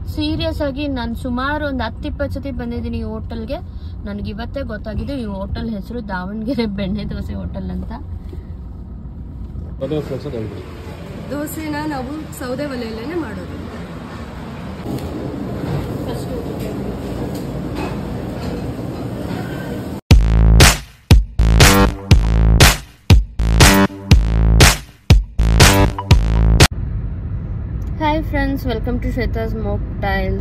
Serious ಆಗಿ ನಾನು ಸುಮಾರು ಒಂದು ಹತ್ತು ಇಪ್ಪತ್ತು ಸತಿ ಬಂದಿದ್ದೀನಿ ಈ ಹೋಟೆಲ್ಗೆ ನನಗೆ ಇವತ್ತೇ ಗೊತ್ತಾಗಿದೆ ಈ ಹೋಟೆಲ್ ಹೆಸರು ದಾವಣಗೆರೆ ಬೆಣ್ಣೆ ದೋಸೆ ಹೋಟೆಲ್ ಅಂತ ಅದೇ ಫ್ರೆಂಡ್ಸ್ ಹೇಳ್ಬಿಡಿ ದೋಸೆನ ನಾವು ಸೌದೆ ಒಲೆಯಲ್ಲೇ ಮಾಡೋದು hi friends welcome to Shwetha's mocktail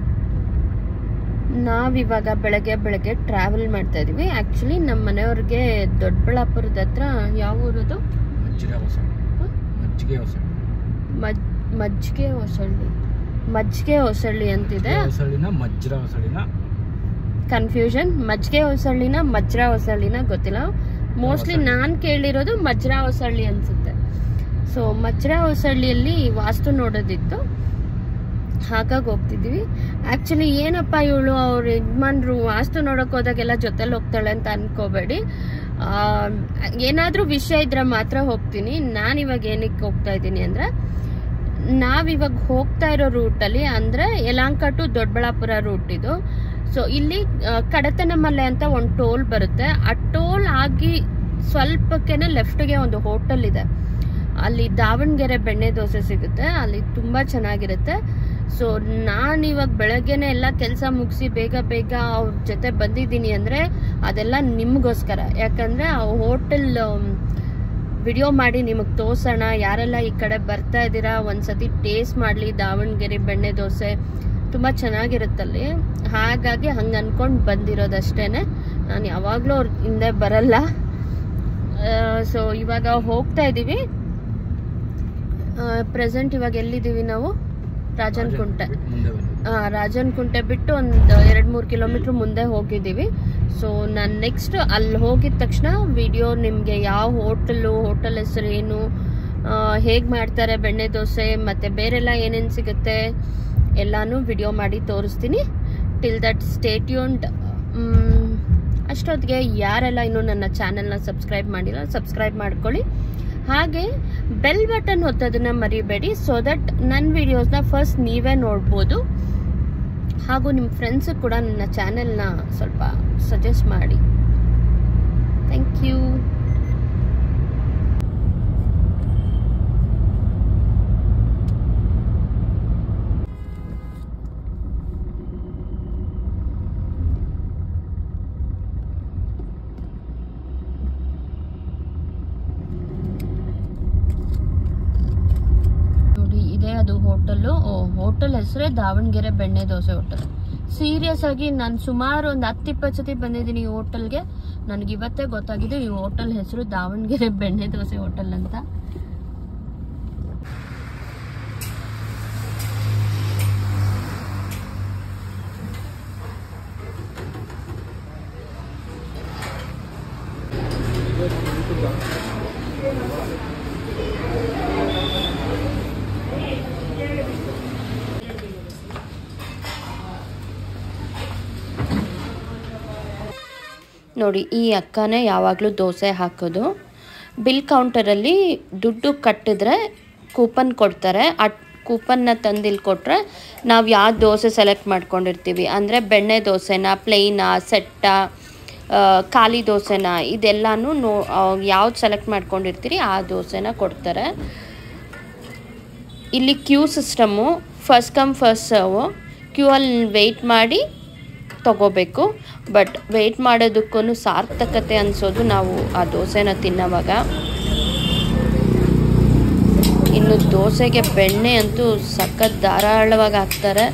ನಾವಿವಾಗ ಬೆಳಗ್ಗೆ ಬೆಳಗ್ಗೆ ಟ್ರಾವೆಲ್ ಮಾಡ್ತಾ ಇದೀವಿ ಆ್ಯಕ್ಚುಲಿ ನಮ್ಮ ಮನೆಯವ್ರಿಗೆ ದೊಡ್ಡಬಳ್ಳಾಪುರದ ಹತ್ರ ಯಾವ ಊರದು ಮಜ್ಜಿಗೆ ಹೊಸಳ್ಳಿ ಮಜ್ಜಿಗೆ ಹೊಸಳ್ಳಿ ಮಜ್ ಮಜ್ಜಿಗೆ ಹೊಸಳ್ಳಿ ಮಜ್ಜಿಗೆ ಹೊಸಳ್ಳಿ ಅಂತಿದೆ ಹೊಸಳ್ಳಿನ ಮಜ್ರ ಹೊಸಳ್ಳಿನ ಕನ್ಫ್ಯೂಷನ್ ಮಜ್ಜಿಗೆ ಹೊಸಳ್ಳಿನ ಮಜ್ರ ಹೊಸಳ್ಳಿನ ಗೊತ್ತಿಲ್ಲ ಮೋಸ್ಟ್ಲಿ ನಾನು ಕೇಳಿರೋದು ಮಜ್ರ ಹೊಸಳ್ಳಿ ಅನ್ಸುತ್ತೆ ಸೊ ಮಜ್ರ ಹೊಸಳ್ಳಿಯಲ್ಲಿ ವಾಸ್ತು ನೋಡೋದಿತ್ತು ಹಾಗಾಗಿ ಹೋಗ್ತಿದ್ವಿ ಆಕ್ಚುಲಿ ಏನಪ್ಪ ಇವಳು ಅವ್ರ ಯಜಮಾನ್ರು ವಾಸ್ತು ನೋಡಕ್ ಹೋದಾಗೆಲ್ಲ ಜೊತೆಲಿ ಹೋಗ್ತಾಳೆ ಅಂತ ಅನ್ಕೋಬೇಡಿ ಆ, ಏನಾದ್ರೂ ವಿಷಯ ಇದ್ರೆ ಮಾತ್ರ ಹೋಗ್ತೀನಿ ನಾನು ಇವಾಗ ಏನಕ್ಕೆ ಹೋಗ್ತಾ ಇದ್ದೀನಿ ಅಂದ್ರೆ ನಾವಿವಾಗ ಹೋಗ್ತಾ ಇರೋ ರೂಟಲ್ಲಿ ಅಂದ್ರೆ ಯಲಹಂಕ ಟು ದೊಡ್ಡಬಳ್ಳಾಪುರ ರೂಟ್ ಇದು ಸೊ ಇಲ್ಲಿ ಆ, ಕಡತನಮಲೆ ಅಂತ ಒಂದು ಟೋಲ್ ಬರುತ್ತೆ ಆ ಟೋಲ್ ಆಗಿ ಸ್ವಲ್ಪಕ್ಕೇನೆ ಲೆಫ್ಟ್ಗೆ ಒಂದು ಹೋಟೆಲ್ ಇದೆ ಅಲ್ಲಿ ದಾವಣಗೆರೆ ಬೆಣ್ಣೆ ದೋಸೆ ಸಿಗುತ್ತೆ ಅಲ್ಲಿ ತುಂಬಾ ಚೆನ್ನಾಗಿರುತ್ತೆ ಸೊ ನಾನು ಇವಾಗ ಬೆಳಗ್ಗೆನೆ ಎಲ್ಲ ಕೆಲಸ ಮುಗಿಸಿ ಬೇಗ ಬೇಗ ಅವ್ರ ಜೊತೆ ಬಂದಿದ್ದೀನಿ ಅಂದ್ರೆ ಅದೆಲ್ಲ ನಿಮಗೋಸ್ಕರ ಯಾಕಂದ್ರೆ ಆ ಹೋಟೆಲ್ ವಿಡಿಯೋ ಮಾಡಿ ನಿಮಗೆ ತೋರ್ಸೋಣ ಯಾರೆಲ್ಲ ಈ ಕಡೆ ಬರ್ತಾ ಇದ್ದೀರಾ ಒಂದ್ಸತಿ ಟೇಸ್ಟ್ ಮಾಡಲಿ ದಾವಣಗೆರೆ ಬೆಣ್ಣೆ ದೋಸೆ ತುಂಬ ಚೆನ್ನಾಗಿರುತ್ತಲ್ಲಿ ಹಾಗಾಗಿ ಹಂಗೆ ಅನ್ಕೊಂಡು ಬಂದಿರೋದಷ್ಟೇನೆ ನಾನು ಯಾವಾಗಲೂ ಅವ್ರ ಹಿಂದೆ ಬರಲ್ಲ ಸೊ ಇವಾಗ ಹೋಗ್ತಾ ಇದ್ದೀವಿ ಪ್ರೆಸೆಂಟ್ ಇವಾಗ ಎಲ್ಲಿದ್ದೀವಿ ನಾವು ರಾಜನ್ ಕುಂಟೆ ಮುಂದೆ ಬನ್ನಿ ಆ, ರಾಜನ್ ಕುಂಟೆ ಬಿಟ್ಟು ಒಂದು ಎರಡು ಮೂರು ಕಿಲೋಮೀಟ್ರ್ ಮುಂದೆ ಹೋಗಿದ್ದೀವಿ ಸೊ ನಾನು ನೆಕ್ಸ್ಟ್ ಅಲ್ಲಿ ಹೋಗಿದ ತಕ್ಷಣ ವಿಡಿಯೋ ನಿಮಗೆ ಯಾವ ಹೋಟೆಲು ಹೋಟೆಲ್ ಹೆಸರು ಏನು ಹೇಗೆ ಮಾಡ್ತಾರೆ ಬೆಣ್ಣೆ ದೋಸೆ ಮತ್ತು ಬೇರೆಲ್ಲ ಏನೇನು ಸಿಗುತ್ತೆ ಎಲ್ಲಾನು ವಿಡಿಯೋ ಮಾಡಿ ತೋರಿಸ್ತೀನಿ ಟಿಲ್ ದಟ್ ಸ್ಟೇಟ್ಯೂನ್ಡ್ ಅಷ್ಟೊತ್ತಿಗೆ ಯಾರೆಲ್ಲ ಇನ್ನೂ ನನ್ನ ಚಾನೆಲ್ನ ಸಬ್ಸ್ಕ್ರೈಬ್ ಮಾಡಿಲ್ಲ ಸಬ್ಸ್ಕ್ರೈಬ್ ಮಾಡ್ಕೊಳ್ಳಿ ಹಾಗೆ ಬೆಲ್ ಬಟನ್ ಒತ್ತೋದನ್ನ ಮರಿಬೇಡಿ ಸೊ ದಟ್ ನನ್ನ ವಿಡಿಯೋಸ್ನ ಫಸ್ಟ್ ನೀವೇ ನೋಡ್ಬೋದು ಹಾಗೂ ನಿಮ್ಮ ಫ್ರೆಂಡ್ಸ್ ಕೂಡ ನನ್ನ ಚಾನೆಲ್ನ ಸ್ವಲ್ಪ ಸಜೆಸ್ಟ್ ಮಾಡಿ ಥ್ಯಾಂಕ್ ಯು ನೋಡಿ ಇದೇ ಅದು ಹೋಟೆಲ್ಲು ಹೋಟೆಲ್ ಹೆಸರೇ ದಾವಣಗೆರೆ ಬೆಣ್ಣೆ ದೋಸೆ ಹೋಟೆಲ್ ಸೀರಿಯಸ್ ಆಗಿ ನಾನು ಸುಮಾರು ಒಂದು ಹತ್ತು ಇಪ್ಪತ್ತು ಸತಿ ಬಂದಿದ್ದೀನಿ ಈ ಹೋಟೆಲ್ಗೆ ನನಗೆ ಇವತ್ತೇ ಗೊತ್ತಾಗಿದೆ ಈ ಹೋಟೆಲ್ ಹೆಸರು ದಾವಣಗೆರೆ ಬೆಣ್ಣೆ ದೋಸೆ ಹೋಟೆಲ್ ಅಂತ ನೋಡಿ ಈ ಅಕ್ಕನೇ ಯಾವಾಗಲೂ ದೋಸೆ ಹಾಕೋದು ಬಿಲ್ ಕೌಂಟರಲ್ಲಿ ದುಡ್ಡು ಕಟ್ಟಿದ್ರೆ ಕೂಪನ್ ಕೊಡ್ತಾರೆ ಆ ಕೂಪನ್ನ ತಂದಿಲ್ಲಿ ಕೊಟ್ಟರೆ ನಾವು ಯಾವ ದೋಸೆ ಸೆಲೆಕ್ಟ್ ಮಾಡ್ಕೊಂಡಿರ್ತೀವಿ ಅಂದರೆ ಬೆಣ್ಣೆ ದೋಸೆನ ಪ್ಲೇನಾ ಸೆಟ್ಟ ಆ, ಖಾಲಿ ದೋಸೆನ ಇದೆಲ್ಲನೂ ನೋ ಯಾವ್ದು ಸೆಲೆಕ್ಟ್ ಮಾಡ್ಕೊಂಡಿರ್ತೀರಿ ಆ ದೋಸೆನ ಕೊಡ್ತಾರೆ ಇಲ್ಲಿ queue system first come first serve queue ಅಲ್ಲಿ ವೆಯ್ಟ್ ಮಾಡಿ ತಗೋಬೇಕು ಬಟ್ ವೆಯ್ಟ್ ಮಾಡೋದಕ್ಕೂ ಸಾರ್ಥಕತೆ ಅನಿಸೋದು ನಾವು ಆ ದೋಸೆನ ತಿನ್ನೋವಾಗ ಇನ್ನು ದೋಸೆಗೆ ಬೆಣ್ಣೆ ಅಂತೂ ಸಖತ್ ಧಾರಾಳವಾಗಿ ಹಾಕ್ತಾರೆ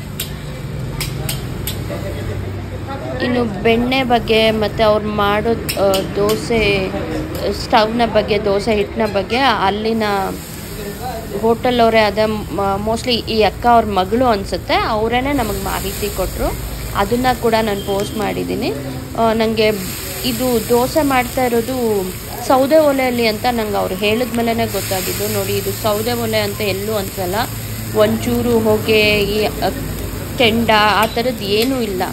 ಇನ್ನು ಬೆಣ್ಣೆ ಬಗ್ಗೆ ಮತ್ತು ಅವ್ರು ಮಾಡೋ ಆ, ದೋಸೆ ಸ್ಟವ್ನ ಬಗ್ಗೆ ದೋಸೆ ಹಿಟ್ಟಿನ ಬಗ್ಗೆ ಅಲ್ಲಿನ ಹೋಟೆಲ್ ಅವರೇ ಅದ ಮೋಸ್ಟ್ಲಿ ಈ ಅಕ್ಕ ಅವ್ರ ಮಗಳು ಅನಿಸುತ್ತೆ ಅವರೇ ನಮಗೆ ಮಾಹಿತಿ ಕೊಟ್ಟರು ಅದನ್ನು ಕೂಡ ನಾನು ಪೋಸ್ಟ್ ಮಾಡಿದ್ದೀನಿ ನನಗೆ ಇದು ದೋಸೆ ಮಾಡ್ತಾ ಇರೋದು ಸೌದೆ ಒಲೆಯಲ್ಲಿ ಅಂತ ನಂಗೆ ಅವ್ರು ಹೇಳಿದ ಮೇಲೇ ಗೊತ್ತಾಗಿದ್ದು ನೋಡಿ ಇದು ಸೌದೆ ಒಲೆ ಅಂತ ಎಲ್ಲೂ ಅನ್ಸಲ್ಲ ಒಂಚೂರು ಹೊಗೆ ಈ ಅ, ಕೆಂಡ ಆ ಥರದ್ದು ಏನೂ ಇಲ್ಲ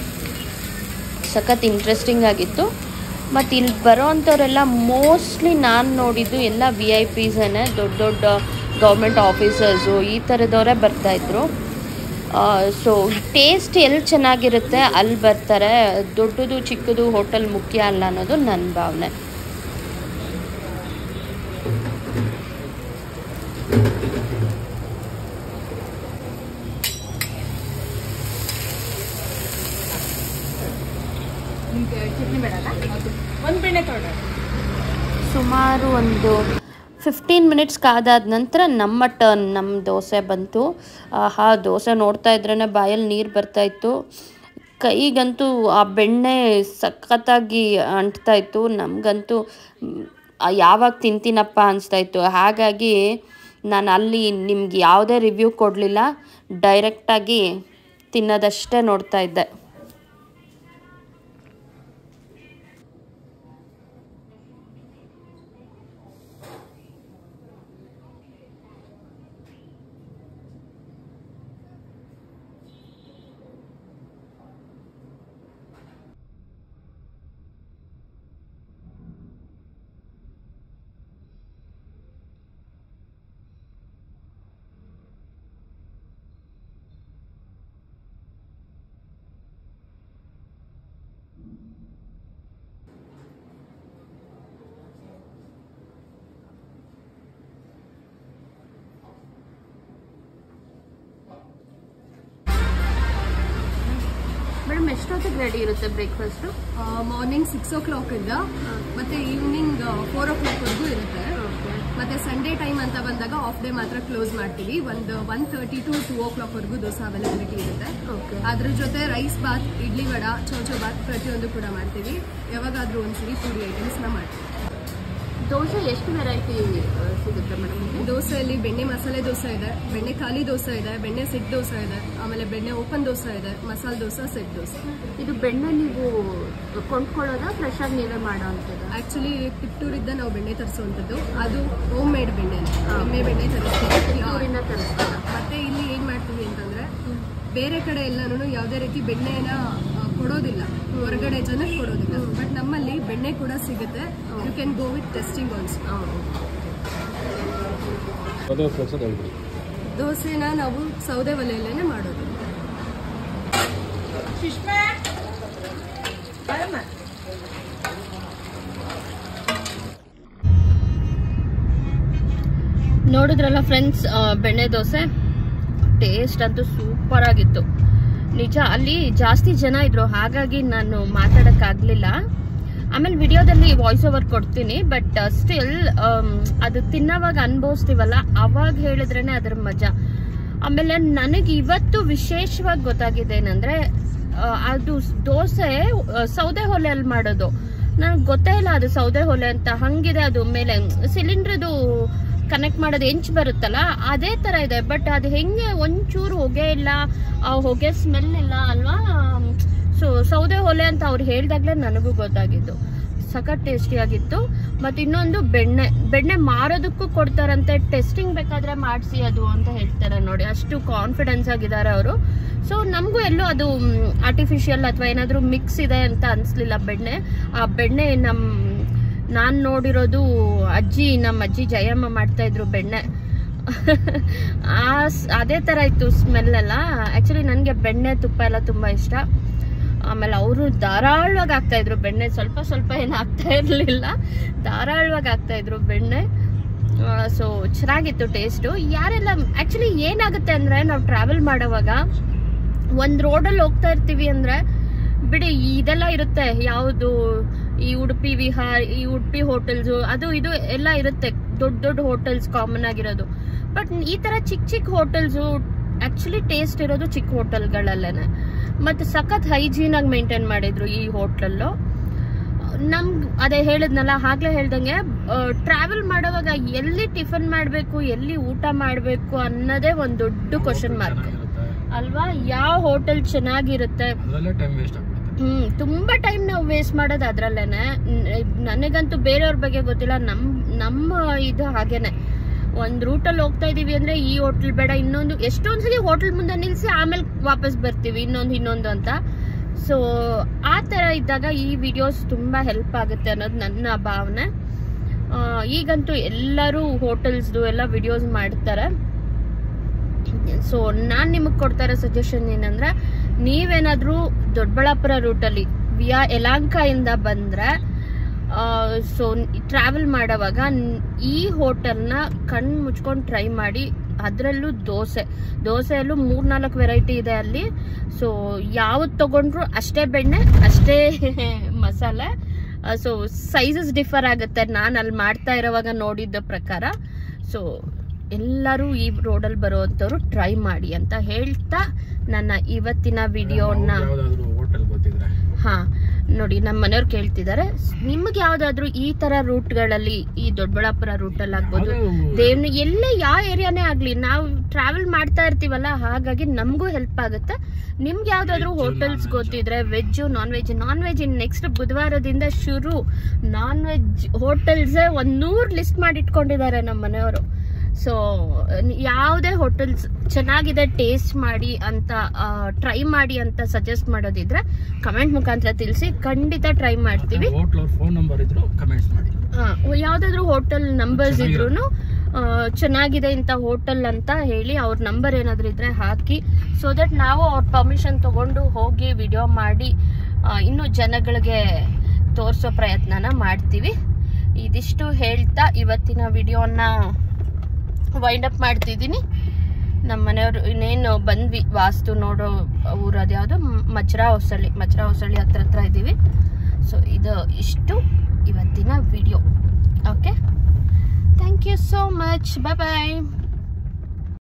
ಸಖತ್ ಇಂಟ್ರೆಸ್ಟಿಂಗ್ ಆಗಿತ್ತು ಮತ್ತು ಇಲ್ಲಿ ಬರೋ ಅಂಥವರೆಲ್ಲ ಮೋಸ್ಟ್ಲಿ ನಾನು ನೋಡಿದ್ದು ಎಲ್ಲ ವಿ ಐ ಪಿಸೇನೆ ದೊಡ್ಡ ದೊಡ್ಡ ಗೌರ್ಮೆಂಟ್ ಆಫೀಸರ್ಸು ಈ ಥರದವರೇ ಬರ್ತಾಯಿದ್ರು ಸೊ ಟೇಸ್ಟ್ ಎಲ್ಲಿ ಚೆನ್ನಾಗಿರುತ್ತೆ ಅಲ್ಲಿ ಬರ್ತಾರೆ ದೊಡ್ಡದು ಚಿಕ್ಕದು ಹೋಟೆಲ್ ಮುಖ್ಯ ಅಲ್ಲ ಅನ್ನೋದು ನನ್ನ ಭಾವನೆ ಒಂದು ಬೆಣ್ಣೆ ತೊಗೊಂಡ್ರೆ ಸುಮಾರು ಒಂದು ಫಿಫ್ಟೀನ್ ಮಿನಿಟ್ಸ್ ಕಾದಾದ ನಂತರ ನಮ್ಮ ಟರ್ನ್ ನಮ್ಮ ದೋಸೆ ಬಂತು ಆಹಾ ದೋಸೆ ನೋಡ್ತಾ ಇದ್ರೇ ಬಾಯಲ್ಲಿ ನೀರು ಬರ್ತಾಯಿತ್ತು ಕೈಗಂತೂ ಆ ಬೆಣ್ಣೆ ಸಖತ್ತಾಗಿ ಅಂಟ್ತಾ ಇತ್ತು ನಮಗಂತೂ ಮ್, ಆ ಯಾವಾಗ ತಿಂತೀನಪ್ಪ ಅನಿಸ್ತಾ ಇತ್ತು ಹಾಗಾಗಿ ನಾನು ಅಲ್ಲಿ ನಿಮ್ಗೆ ಯಾವುದೇ ರಿವ್ಯೂ ಕೊಡಲಿಲ್ಲ ಡೈರೆಕ್ಟಾಗಿ ತಿನ್ನೋದಷ್ಟೇ ನೋಡ್ತಾ ಇದ್ದೆ ಮೇಡಮ್ ಎಷ್ಟೊತ್ತಿಗೆ ರೆಡಿ ಇರುತ್ತೆ breakfast morning six o'clock ಇಂದ ಮತ್ತೆ ಈವ್ನಿಂಗ್ ಫೋರ್ ಓ ಕ್ಲಾಕ್ ವರೆಗೂ ಇರುತ್ತೆ ಮತ್ತೆ ಸಂಡೇ ಟೈಮ್ ಅಂತ ಬಂದಾಗ ಆಫ್ ಡೇ ಮಾತ್ರ ಕ್ಲೋಸ್ ಮಾಡ್ತೀವಿ ಒಂದು one thirty to two o'clock ವರೆಗೂ ದೋಸೆ ಅವೈಲಬಿಲಿಟಿ ಇರುತ್ತೆ ಓಕೆ ಅದ್ರ ಜೊತೆ ರೈಸ್ ಬಾತ್ ಇಡ್ಲಿ ವಡ ಚೌಚೌ ಬಾತ್ ಪ್ರತಿಯೊಂದು ಕೂಡ ಮಾಡ್ತೀವಿ ಯಾವಾಗಾದ್ರೂ ಒಂದ್ಸರಿ ಪೂರಿ ಐಟಮ್ಸ್ ನ ಮಾಡ್ತೀವಿ ದೋಸೆ ಎಷ್ಟು ವೆರೈಟಿ ಸಿಗುತ್ತೆ ಮೇಡಮ್ ದೋಸೆಯಲ್ಲಿ ಬೆಣ್ಣೆ ಮಸಾಲೆ ದೋಸೆ ಇದೆ ಬೆಣ್ಣೆ ಖಾಲಿ ದೋಸೆ ಇದೆ ಬೆಣ್ಣೆ ಸೆಟ್ ದೋಸೆ ಇದೆ ಆಮೇಲೆ ಬೆಣ್ಣೆ ಓಪನ್ ದೋಸೆ ಇದೆ ಮಸಾಲೆ ದೋಸೆ ಸೆಟ್ ದೋಸೆ ಇದು ಬೆಣ್ಣೆ ನೀವು ಕೊಂಡ್ಕೊಳ್ಳೋದಾ ಫ್ರೆಶ್ ಆಗಿ ನೀವೇ ಮಾಡೋ ಅಂಥದ್ದು ಆಕ್ಚುಲಿ ತಿಪ್ಟೂರಿಂದ ನಾವು ಬೆಣ್ಣೆ ತರಿಸುವಂಥದ್ದು ಅದು ಹೋಮ್ ಮೇಡ್ ಬೆಣ್ಣೆ ಎಮ್ಮೆ ಬೆಣ್ಣೆ ತರಿಸ್ತೀವಿ ಊರಿಂದ ತರಿಸ್ತಾರ ಮತ್ತೆ ಇಲ್ಲಿ ಏನ್ ಮಾಡ್ತೀವಿ ಅಂತಂದ್ರೆ ಬೇರೆ ಕಡೆ ಎಲ್ಲಾನು ಯಾವುದೇ ರೀತಿ ಬೆಣ್ಣೆನ ಆ, ಕೊಡೋದಿಲ್ಲ ಹೊರಗಡೆ ಜನಕ್ಕೆ ಕೊಡೋದಿಲ್ಲ ಬಟ್ ನಮ್ಮಲ್ಲಿ ಬೆಣ್ಣೆ ಕೂಡ ಸಿಗುತ್ತೆ you can go with testing also ಅದೇ ಪ್ರೊಸೆಸ್ ಹೇಳ್ಬಿಡಿ ದೋಸೆನ ನಾವು ಸೌದೆ ಒಲೆಯಲ್ಲೇನೆ ಮಾಡೋದು ನೋಡಿದ್ರಲ್ಲ ಫ್ರೆಂಡ್ಸ್ ಬೆಣ್ಣೆ ದೋಸೆ ಟೇಸ್ಟ್ ಅಂತೂ ಸೂಪರ್ ಆಗಿತ್ತು ನಿಜ ಅಲ್ಲಿ ಜಾಸ್ತಿ ಜನ ಇದ್ರು ಹಾಗಾಗಿ ನಾನು ಮಾತಾಡೋಕ್ಕಾಗಲಿಲ್ಲ ಆಮೇಲೆ ವಿಡಿಯೋದಲ್ಲಿ ವಾಯ್ಸ್ ಓವರ್ ಕೊಡ್ತೀನಿ ಬಟ್ ಸ್ಟಿಲ್ ಅದು ತಿನ್ನೋವಾಗ ಅನುಭವಿಸ್ತೀವಲ್ಲ ಅವಾಗ ಹೇಳಿದ್ರೇನೆ ಅದರ ಮಜಾ ಆಮೇಲೆ ನನಗೆ ಇವತ್ತು ವಿಶೇಷವಾಗಿ ಗೊತ್ತಾಗಿದೆ ಏನಂದ್ರೆ ಆ, ಅದು ದೋಸೆ ಆ, ಸೌದೆ ಒಲೆಯಲ್ಲಿ ಮಾಡೋದು ನನಗೆ ಗೊತ್ತೇ ಇಲ್ಲ ಅದು ಸೌದೆ ಒಲೆ ಅಂತ ಹಂಗಿದೆ ಅದು ಮೇಲೆ ಸಿಲಿಂಡ್ರದು ಕನೆಕ್ಟ್ ಮಾಡೋದು ಹೆಂಚ್ ಬರುತ್ತಲ್ಲ ಅದೇ ತರ ಇದೆ ಬಟ್ ಅದು ಹೆಂಗೆ ಒಂಚೂರು ಹೊಗೆ ಇಲ್ಲ ಆ ಹೊಗೆ ಸ್ಮೆಲ್ ಇಲ್ಲ ಅಲ್ವಾ ಸೊ ಸೌದೆ ಒಲೆ ಅಂತ ಅವ್ರು ಹೇಳ್ದಾಗ್ಲೇ ನನಗೂ ಗೊತ್ತಾಗಿದ್ದು ಸಖತ್ ಟೇಸ್ಟಿಯಾಗಿತ್ತು ಮತ್ತು ಇನ್ನೊಂದು ಬೆಣ್ಣೆ ಬೆಣ್ಣೆ ಮಾರೋದಕ್ಕೂ ಕೊಡ್ತಾರಂತೆ ಟೆಸ್ಟಿಂಗ್ ಬೇಕಾದ್ರೆ ಮಾಡಿಸಿ ಅದು ಅಂತ ಹೇಳ್ತಾರೆ ನೋಡಿ ಅಷ್ಟು ಕಾನ್ಫಿಡೆನ್ಸ್ ಆಗಿದ್ದಾರೆ ಅವರು ಸೊ ನಮಗೂ ಎಲ್ಲೂ ಅದು ಆರ್ಟಿಫಿಷಿಯಲ್ ಅಥವಾ ಏನಾದರೂ ಮಿಕ್ಸ್ ಇದೆ ಅಂತ ಅನಿಸ್ಲಿಲ್ಲ ಬೆಣ್ಣೆ ಆ ಬೆಣ್ಣೆ ನಮ್ಮ ನಾನು ನೋಡಿರೋದು ಅಜ್ಜಿ ನಮ್ಮ ಅಜ್ಜಿ ಜಯಮ್ಮ ಮಾಡ್ತಾ ಇದ್ರು ಬೆಣ್ಣೆ ಆ ಸ್- ಅದೇ ಥರ ಇತ್ತು ಸ್ಮೆಲ್ ಎಲ್ಲ ಆ್ಯಕ್ಚುಲಿ ನನಗೆ ಬೆಣ್ಣೆ ತುಪ್ಪ ಎಲ್ಲ ತುಂಬ ಇಷ್ಟ ಆಮೇಲೆ ಅವರು ಧಾರಾಳವಾಗಿ ಆಗ್ತಾ ಇದ್ರು ಬೆಣ್ಣೆ ಸ್ವಲ್ಪ ಸ್ವಲ್ಪ ಏನು ಆಗ್ತಾ ಇರಲಿಲ್ಲ ಧಾರಾಳವಾಗಿ ಆಗ್ತಾ ಇದ್ರು ಬೆಣ್ಣೆ ಸೊ ಚೆನ್ನಾಗಿತ್ತು ಟೇಸ್ಟು ಯಾರೆಲ್ಲ ಆ್ಯಕ್ಚುಲಿ ಏನಾಗುತ್ತೆ ಅಂದರೆ ನಾವು ಟ್ರಾವೆಲ್ ಮಾಡೋವಾಗ ಒಂದು ರೋಡಲ್ಲಿ ಹೋಗ್ತಾ ಇರ್ತೀವಿ ಅಂದರೆ ಬಿಡಿ ಇದೆಲ್ಲ ಇರುತ್ತೆ ಯಾವುದು ಈ ಉಡುಪಿ ವಿಹಾರ್ ಈ ಉಡುಪಿ ಹೋಟೆಲ್ಸು ಅದು ಇದು ಎಲ್ಲ ಇರುತ್ತೆ ದೊಡ್ಡ ದೊಡ್ಡ ಹೋಟೆಲ್ಸ್ ಕಾಮನ್ ಆಗಿರೋದು ಬಟ್ ಈ ಥರ ಚಿಕ್ಕ ಚಿಕ್ಕ ಹೋಟೆಲ್ಸು ಆ್ಯಕ್ಚುಲಿ ಟೇಸ್ಟ್ ಇರೋದು ಚಿಕ್ಕ ಹೋಟೆಲ್ಗಳಲ್ಲೇ ಮತ್ತು ಸಖತ್ ಹೈಜೀನಾಗಿ ಮೇಂಟೈನ್ ಮಾಡಿದ್ರು ಈ ಹೋಟ್ಲಲ್ಲೂ ನಮ್ಗೆ ಅದೇ ಹೇಳಿದ್ನಲ್ಲ ಆಗ್ಲೇ ಹೇಳ್ದಂಗೆ ಟ್ರಾವೆಲ್ ಮಾಡುವಾಗ ಎಲ್ಲಿ ಟಿಫನ್ ಮಾಡಬೇಕು ಎಲ್ಲಿ ಊಟ ಮಾಡಬೇಕು ಅನ್ನೋದೇ ಒಂದು ದೊಡ್ಡ ಕ್ವಶನ್ ಮಾರ್ಕ್ ಚೆನ್ನಾಗಿರುತ್ತೆ ಅಲ್ವಾ ಯಾವ ಹೋಟೆಲ್ ಚೆನ್ನಾಗಿರುತ್ತೆ ಅದರಲ್ಲೇ ಟೈಮ್ ವೇಸ್ಟ್ ಆಗ್ಬಿಡುತ್ತೆ ಹ್ಮ್ ತುಂಬಾ ಟೈಮ್ ನಾವು ವೇಸ್ಟ್ ಮಾಡೋದು ಅದ್ರಲ್ಲೇನೆ ನ- ನನಗಂತೂ ಬೇರೆಯವ್ರ ಬಗ್ಗೆ ಗೊತ್ತಿಲ್ಲ ನಮ್ ನಮ್ಮ ಇದು ಹಾಗೇನೆ ಒಂದ್ ರೂಟಲ್ಲಿ ಹೋಗ್ತಾ ಇದೀವಿ ಅಂದ್ರೆ ಈ ಹೋಟ್ಲ್ ಬೇಡ ಇನ್ನೊಂದು ಎಷ್ಟೊಂದ್ಸಲಿ ಹೋಟೆಲ್ ಮುಂದೆ ನಿಲ್ಸಿ ಆಮೇಲೆ ವಾಪಸ್ ಬರ್ತೀವಿ ಇನ್ನೊಂದು ಇನ್ನೊಂದು ಅಂತ ಸೊ ಆ ತರ ಇದ್ದಾಗ ಈ ವಿಡಿಯೋಸ್ ತುಂಬಾ ಹೆಲ್ಪ್ ಆಗುತ್ತೆ ಅನ್ನೋದು ನನ್ನ ಭಾವನೆ ಆ, ಈಗಂತೂ ಎಲ್ಲರೂ ಹೋಟೆಲ್ಸ್ದು ಎಲ್ಲ ವಿಡಿಯೋಸ್ ಮಾಡ್ತಾರೆ ಸೊ ನಾನು ನಿಮಗೆ ಕೊಡ್ತಾ ಇರೋ ಸಜೆಷನ್ ಏನಂದ್ರೆ ನೀವೇನಾದರೂ ದೊಡ್ಡಬಳ್ಳಾಪುರ ರೂಟಲ್ಲಿ ವಿಯಾ ಯಲಹಂಕ ಇಂದ ಬಂದರೆ ಸೊ ಟ್ರಾವೆಲ್ ಮಾಡೋವಾಗ ನ್- ಈ ಹೋಟೆಲ್ನ ಕಣ್ಣು ಮುಚ್ಕೊಂಡು ಟ್ರೈ ಮಾಡಿ ಅದರಲ್ಲೂ ದೋಸೆ ದೋಸೆಯಲ್ಲೂ ಮೂರ್ನಾಲ್ಕು ವೆರೈಟಿ ಇದೆ ಅಲ್ಲಿ ಸೊ ಯಾವ್ದು ತಗೊಂಡ್ರು ಅಷ್ಟೇ ಬೆಣ್ಣೆ ಅಷ್ಟೇ ಮಸಾಲೆ ಸೊ ಸೈಜಸ್ ಡಿಫರ್ ಆಗುತ್ತೆ ನಾನು ಅಲ್ಲಿ ಮಾಡ್ತಾ ಇರೋವಾಗ ನೋಡಿದ್ದ ಪ್ರಕಾರ ಸೊ ಎಲ್ಲರೂ ಈ ರೋಡಲ್ಲಿ ಬರುವಂಥವ್ರು ಟ್ರೈ ಮಾಡಿ ಅಂತ ಹೇಳ್ತಾ ನನ್ನ ಇವತ್ತಿನ ವಿಡಿಯೋನ ಯಾವ್ದಾದ್ರು ಹೋಟೆಲ್ ಗೊತ್ತಿದ್ರೆ ಹಾ ನೋಡಿ ನಮ್ಮ ಮನೆಯವ್ರು ಕೇಳ್ತಿದ್ದಾರೆ ನಿಮ್ಗೆ ಯಾವ್ದಾದ್ರು ಈ ತರ ರೂಟ್ಗಳಲ್ಲಿ ಈ ದೊಡ್ಡಬಳ್ಳಾಪುರ ರೂಟಲ್ಲಿ ಆಗ್ಬೋದು ಅದು ದೇವ್ನ ಎಲ್ಲೇ ಯಾವ ಏರಿಯಾನೇ ಆಗ್ಲಿ ನಾವು ಟ್ರಾವೆಲ್ ಮಾಡ್ತಾ ಇರ್ತೀವಲ್ಲ ಹಾಗಾಗಿ ನಮಗೂ ಹೆಲ್ಪ್ ಆಗುತ್ತೆ ನಿಮ್ಗೆ ಯಾವ್ದಾದ್ರು Veg, ಹೋಟೆಲ್ಸ್ non-veg. ಗೊತ್ತಿದ್ರೆ veg non veg non veg in next ಬುಧವಾರದಿಂದ ಶುರು ನಾನ್ ವೆಜ್ ಹೋಟೆಲ್ಸ್ ಒಂದ್ ನೂರ್ ಲಿಸ್ಟ್ ಮಾಡಿ ಇಟ್ಕೊಂಡಿದ್ದಾರೆ ನಮ್ಮ ಮನೆಯವರು ಸೊ ಯಾವುದೇ ಹೋಟೆಲ್ಸ್ ಚೆನ್ನಾಗಿದೆ ಟೇಸ್ಟ್ ಮಾಡಿ ಅಂತ ಟ್ರೈ ಮಾಡಿ ಅಂತ ಸಜೆಸ್ಟ್ ಮಾಡೋದಿದ್ರೆ ಕಮೆಂಟ್ ಮುಖಾಂತರ ತಿಳಿಸಿ ಖಂಡಿತ ಟ್ರೈ ಮಾಡ್ತೀವಿ ಹೋಟ್ಲ್ ಅವ್ರ ಫೋನ್ ನಂಬರ್ ಇದ್ರು ಕಮೆಂಟ್ಸ್ ಮಾಡಿ ಯಾವ್ದಾದ್ರು ಹೋಟೆಲ್ ನಂಬರ್ಸ್ ಚೆನ್ನಾಗಿರೋ- ಇದ್ರು ಚೆನ್ನಾಗಿದೆ ಇಂಥ ಹೋಟೆಲ್ ಅಂತ ಹೇಳಿ ಅವ್ರ ನಂಬರ್ ಏನಾದ್ರು ಇದ್ರೆ ಹಾಕಿ ಸೊ ದಟ್ ನಾವು ಅವ್ರ ಪರ್ಮಿಷನ್ ತಗೊಂಡು ಹೋಗಿ ವಿಡಿಯೋ ಮಾಡಿ ಆ, ಇನ್ನು ಜನಗಳಿಗೆ ತೋರಿಸೋ ಪ್ರಯತ್ನನ ಮಾಡ್ತೀವಿ ಇದಿಷ್ಟು ಹೇಳ್ತಾ ಇವತ್ತಿನ ವಿಡಿಯೋನ ವೈಂಡ್ ಅಪ್ ಮಾಡ್ತಿದ್ದೀನಿ ನಮ್ಮ ಮನೆಯವರು ಇನ್ನೇನು ಬಂದ್ವಿ ವಾಸ್ತು ನೋಡೋ ಊರು ಅದ್ಯಾವುದು ಮಜ್ರಾ ಹೊಸಳ್ಳಿ ಮಜ್ರಾ ಹೊಸಳ್ಳಿ ಹತ್ರ ಹತ್ರ ಇದ್ದೀವಿ ಸೊ ಇದು ಇಷ್ಟು ಇವತ್ತಿನ video okay thank you so much bye bye